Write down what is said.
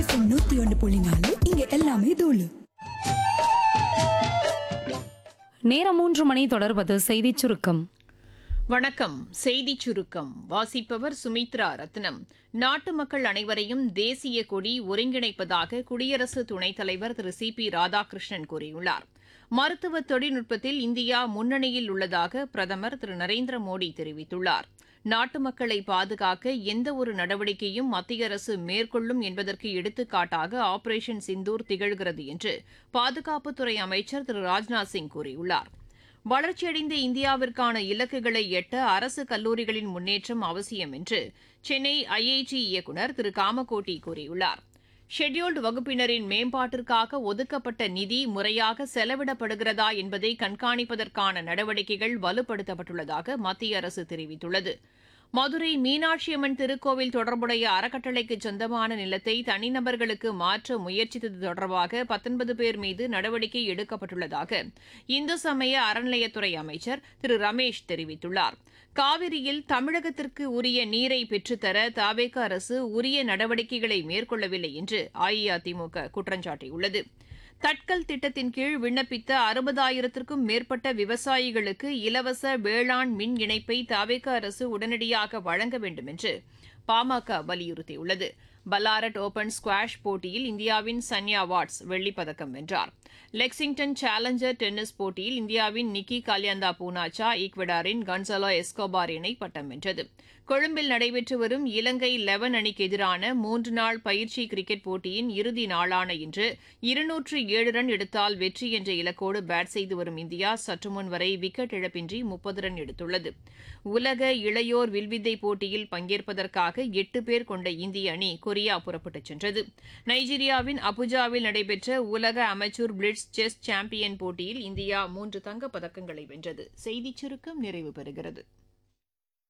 நூத்தி ஒன்று புள்ளி நாலு இங்க எல்லாமே தூளு நேரம் மூன்று மணி தொடர்வது செய்திச் சுருக்கம் வணக்கம் செய்திச் சுருக்கம் வாசிப்பவர் சுமித்ரா ரத்னம் நாட்டு மக்கள் அனைவரையும் தேசிய கொடி ஒருங்கிணைப்பதாக குடியரசு துணைத் தலைவர் திரு சி பி ராதாகிருஷ்ணன் கூறியுள்ளார் மருத்துவ தொழில்நுட்பத்தில் இந்தியா முன்னணியில் உள்ளதாக பிரதமர் திரு நரேந்திர மோடி தெரிவித்துள்ளார் நாட்டு மக்களை பாதுகாக்க எந்த ஒரு நடவடிக்கையும் மத்திய அரசு மேற்கொள்ளும் என்பதற்கு எடுத்துக்காட்டாக ஆபரேஷன் சிந்தூர் திகழ்கிறது என்று பாதுகாப்புத்துறை அமைச்சர் திரு ராஜ்நாத் சிங் கூறியுள்ளார் வளர்ச்சியடைந்த இந்தியாவிற்கான இலக்குகளை எட்ட அரசு கல்லூரிகளின் முன்னேற்றம் அவசியம் என்று சென்னை ஐஐடி இயக்குநர் திரு காமகோட்டி கூறியுள்ளார் ஷெட்யூல்டு வகுப்பினரின் மேம்பாட்டிற்காக ஒதுக்கப்பட்ட நிதி முறையாக செலவிடப்படுகிறதா என்பதை கண்காணிப்பதற்கான நடவடிக்கைகள் வலுப்படுத்தப்பட்டுள்ளதாக மத்திய அரசு தெரிவித்துள்ளது மதுரை மீனாட்சியம்மன் திருக்கோவில் தொடர்புடைய அறக்கட்டளைக்கு சொந்தமான நிலத்தை தனிநபர்களுக்கு மாற்ற முயற்சித்தது தொடர்பாக பத்தொன்பது பேர் மீது நடவடிக்கை எடுக்கப்பட்டுள்ளதாக இந்து சமய அறநிலையத்துறை அமைச்சர் திரு ரமேஷ் தெரிவித்துள்ளார் காவிரியில் தமிழகத்திற்கு உரிய நீரை பெற்றுத்தர தாவேக அரசு உரிய நடவடிக்கைகளை மேற்கொள்ளவில்லை என்று அஇஅதிமுக குற்றஞ்சாட்டியுள்ளது தட்கல் திட்டத்தின் கீழ் விண்ணப்பித்த அறுபதாயிரத்திற்கும் மேற்பட்ட விவசாயிகளுக்கு இலவச வேளாண் மின் இணைப்பை தவேக அரசு உடனடியாக வழங்க வேண்டும் என்று பாமக வலியுறுத்தியுள்ளது பல்லாரட் ஓபன் ஸ்குவாஷ் போட்டியில் இந்தியாவின் சன்யா வாட்ஸ் வெள்ளிப் பதக்கம் வென்றார் லெக்சிங்டன் சேலஞ்சர் டென்னிஸ் போட்டியில் இந்தியாவின் நிக்கி கால்யாந்தா பூனாச்சா ஈக்வடாரின் கன்சலோ எஸ்கோபார் இணை பட்டம் வென்றது கொழும்பில் நடைபெற்று வரும் இலங்கை லெவன் அணிக்கு எதிரான மூன்று நாள் பயிற்சி கிரிக்கெட் போட்டியின் இறுதி நாளான இன்று இருநூற்று ஏழு ரன் எடுத்தால் வெற்றி என்ற இலக்கோடு பேட் செய்து வரும் இந்தியா சற்று முன் வரை விக்கெட் இழப்பின்றி முப்பது ரன் எடுத்துள்ளது உலக இளையோர் வில்வித்தை போட்டியில் பங்கேற்பதற்காக எட்டு பேர் கொண்ட இந்திய அணி கொரியா புறப்பட்டுச் சென்றது நைஜீரியாவின் அபுஜாவில் நடைபெற்ற உலக அமைச்சூர் பிளிட்ஸ் செஸ் சாம்பியன் போட்டியில் இந்தியா மூன்று தங்கப் பதக்கங்களை வென்றது செய்திச் சுருக்கம் நிறைவு பெறுகிறது